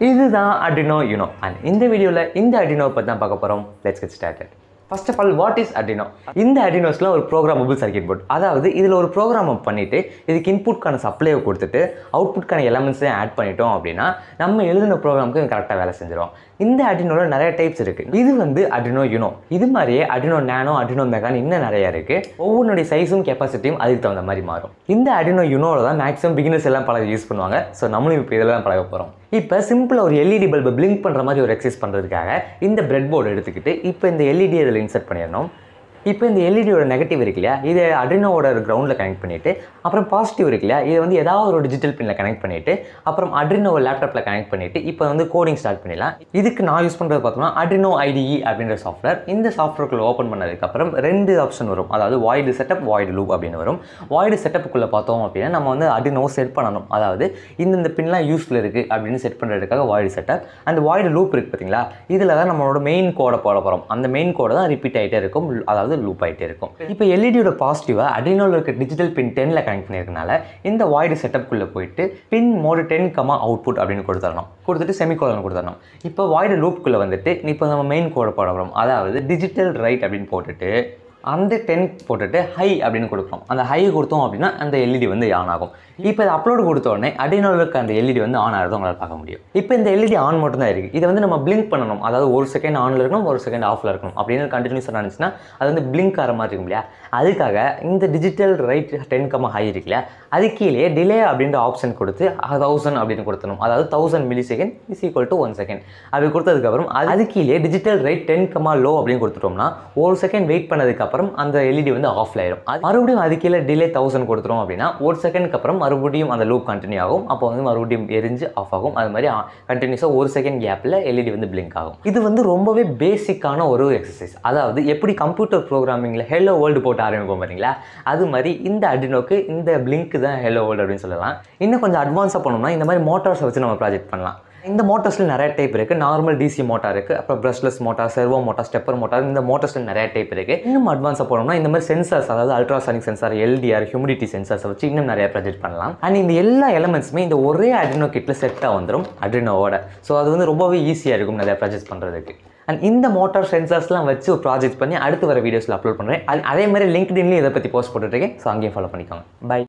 இதுதான் அடினோ you know and இந்த வீடியோவில் இந்த அடினோ பற்றி தான் பார்க்க போகிறோம் let's get started first of all what is Arduino இந்த அடினோஸில் ஒரு ப்ரோக்ராமபிள் சர்க்கிட் போர்ட் அதாவது இதில் ஒரு ப்ரோக்ராம் பண்ணிவிட்டு இதுக்கு இன்புட்கான சப்ளையை கொடுத்துட்டு அவுட்புட்கான எலமெண்ட்ஸையும் ஆட் பண்ணிட்டோம் அப்படின்னா நம்ம எழுதின ப்ரோக்ராமுக்கு கரெக்டாக வேலை செஞ்சிடும் இந்த அடினோவில் நிறைய டைப்ஸ் இருக்குது இது வந்து அடினோ யூனோ இது மாதிரியே அடினோ நேனோ அடினோ மெகான் இன்னும் நிறைய இருக்குது ஒவ்வொன்றுடைய சைஸும் கெப்பாசிட்டியும் அதுக்கு தகுந்த மாதிரி மாறும் இந்த அடினோ யூனோவில் தான் மேக்ஸிமம் பிகினர்ஸ் எல்லாம் பழக யூஸ் பண்ணுவாங்க ஸோ நம்மளும் இப்போ இதில் தான் பழக போகிறோம் இப்போ சிம்பிளாக ஒரு எல்இடி பல்பை பிளிங்க் பண்ணுற மாதிரி ஒரு எக்ஸசைஸ் பண்ணுறதுக்காக இந்த பிரெட் போர்டு எடுத்துக்கிட்டு இப்போ இந்த எல்இடி அதில் இன்சர்ட் பண்ணிடணும் இப்போ இந்த எல்இடியோட நெகட்டிவ் இருக்கு இல்லையா இதை அட்ரினோவோட கிரவுண்டில் கனெக்ட் பண்ணிவிட்டு அப்புறம் பாசிட்டிவ் இருக்கு இல்லையா இதை வந்து ஏதாவது ஒரு டிஜிட்டல் பின்னில் கனெக்ட் பண்ணிவிட்டு அப்புறம் அட்ரினோ லேப்டாப்பில் கனெக்ட் பண்ணிவிட்டு இப்போ வந்து கோடிங் ஸ்டார்ட் பண்ணிடலாம் இதுக்கு நான் யூஸ் பண்ணுறது பார்த்தோம்னா அட்ரினோ ஐடிஇ அப்படின்ற சாஃப்ட்வேர் இந்த சாஃப்ட்வேர்க்குள்ளே ஓப்பன் பண்ணதுக்கப்புறம் ரெண்டு ஆப்ஷன் வரும் அதாவது வாய்டு செட்டப் வாய்டு லூப் அப்படின்னு வரும் வாய்டு செட்டப்புக்குள்ளே பார்த்தோம் அப்படின்னா நம்ம வந்து அட்ரினோ செட் பண்ணணும் அதாவது இந்தந்த பின்லாம் யூஸ்ஃபுல் இருக்குது அப்படின்னு செட் பண்ணுறதுக்காக வாய்டு செட்டப் அந்த வாய்டு லூப் இருக்குது பார்த்தீங்களா இதில் தான் நம்மளோட மெயின் கோடை போட போகிறோம் அந்த மெயின் கோடை தான் ரிப்பீட் ஆகிட்டே இருக்கும் அதாவது லூப் ஆகிட்டே இருக்கும் இப்போ எல்இடியோட பாசிட்டிவாக அடினோவில் இருக்க டிஜிட்டல் பின் டென்னில் கனெக்ட் பண்ணியிருக்கனால இந்த வாய்டு செட்டப்புக்குள்ளே போயிட்டு pin mode ten comma output அப்படின்னு கொடுத்துடணும் கொடுத்துட்டு செமிகோலன் கொடுத்துடணும் இப்போ வாய்டு லூப்புக்குள்ளே வந்துட்டு இப்போ நம்ம மெயின் கோடை போட போகிறோம் அதாவது டிஜிட்டல் ரைட் அப்படின்னு போட்டுட்டு அந்த டென் போட்டுட்டு ஹை அப்படின்னு கொடுக்குறோம் அந்த ஹை கொடுத்தோம் அப்படின்னா அந்த எல்இடி வந்து ஆன் ஆகும் இப்போ இதை அப்லோடு கொடுத்த உடனே அடினோலுக்கு அந்த எல்இடி வந்து ஆன் ஆகிறது உங்களால் பார்க்க முடியும் இப்போ இந்த எல்இடி ஆன் மட்டும் தான் இருக்குது இதை வந்து நம்ம பிளிங்க் பண்ணணும் அதாவது ஒரு செகண்ட் ஆனில் இருக்கணும் ஒரு செகண்ட் ஆஃபில் இருக்கணும் அப்படின்னு கண்டினியூஸாக இருந்துச்சுன்னா அது வந்து பிளிங்க் ஆகிற மாதிரி இருக்கும் இல்லையா அதுக்காக இந்த digital write ten comma high இருக்கு இல்லையா அது கீழே டிலே அப்படின்ற ஆப்ஷன் கொடுத்து தௌசண்ட் அப்படின்னு கொடுத்தணும் அதாவது thousand millisecond is equal to one second அப்படி கொடுத்ததுக்கப்புறம் அது கீழே digital write ten comma low அப்படின்னு கொடுத்துட்டோம்னா ஒரு செகண்ட் வெயிட் பண்ணதுக்கப்புறம் அந்த எல்இடி வந்து ஆஃப் ஆயிடும் அது மறுபடியும் அது கீழே டிலே தௌசண்ட் கொடுத்துரும் அப்படின்னா ஒரு செகண்ட்க்கு அப்புறம் மறுபடியும் அந்த லூப் கண்டினியூ ஆகும் அப்போ வந்து மறுபடியும் எரிஞ்சு ஆஃப் ஆகும் அது மாதிரி கண்டினியூஸாக ஒரு செகண்ட் கேப்பில் எல்இடி வந்து பிளிங்க் ஆகும் இது வந்து ரொம்பவே பேசிக்கான ஒரு எக்ஸசைஸ் அதாவது எப்படி கம்ப்யூட்டர் ப்ரோக்ராமிங்கில் ஹெலோ வேர்ல்டு போட்டு ஆரம்பிப்போம் பாருங்களா அது மாதிரி இந்த அடினோக்கு இந்த பிளிங்க் தான் ஹெலோ வேர்ல்டு அப்படின்னு சொல்லலாம் இன்னும் கொஞ்சம் அட்வான்ஸாக பண்ணோம்னா இந்த மாதிரி மோட்டார்ஸை வச்சு நம்ம ப்ராஜெக்ட் பண்ணலாம் இந்த மோட்டார்ஸில் நிறைய டைப் இருக்குது நார்மல் டிசி மோட்டார் இருக்குது அப்புறம் brushless motor servo motor stepper motor இந்த மோட்டார்ஸில் நிறைய டைப் இருக்குது இன்னும் அட்வான்ஸாக போனோம்னா இந்த மாதிரி சென்சார்ஸ் அதாவது அல்ட்ராசானிக் சென்சார் எல்டிஆர் ஹியூமிடிட்டி சென்சார்ஸை வச்சு இன்னும் நிறைய ப்ராஜெக்ட் பண்ணலாம் அண்ட் இந்த எல்லா எலமெண்ட்ஸுமே இந்த ஒரே அட்ரினோ கிட்டில் செட்டாக வந்துடும் அட்ரினோவோட ஸோ அது வந்து ரொம்பவே ஈஸியாக இருக்கும் நிறைய ப்ராஜெக்ட் பண்ணுறதுக்கு அண்ட் இந்த மோட்டார் சென்சார்ஸ்லாம் வச்சு ஒரு ப்ராஜெக்ட் பண்ணி அடுத்து வர வீடியோஸில் அப்லோட் பண்ணுறேன் அதே மாதிரி லிங்க்டின்லேயும் இதை பற்றி போஸ்ட் போட்டுருக்கேன் ஸோ அங்கேயும் ஃபாலோ பண்ணிக்கோங்க பை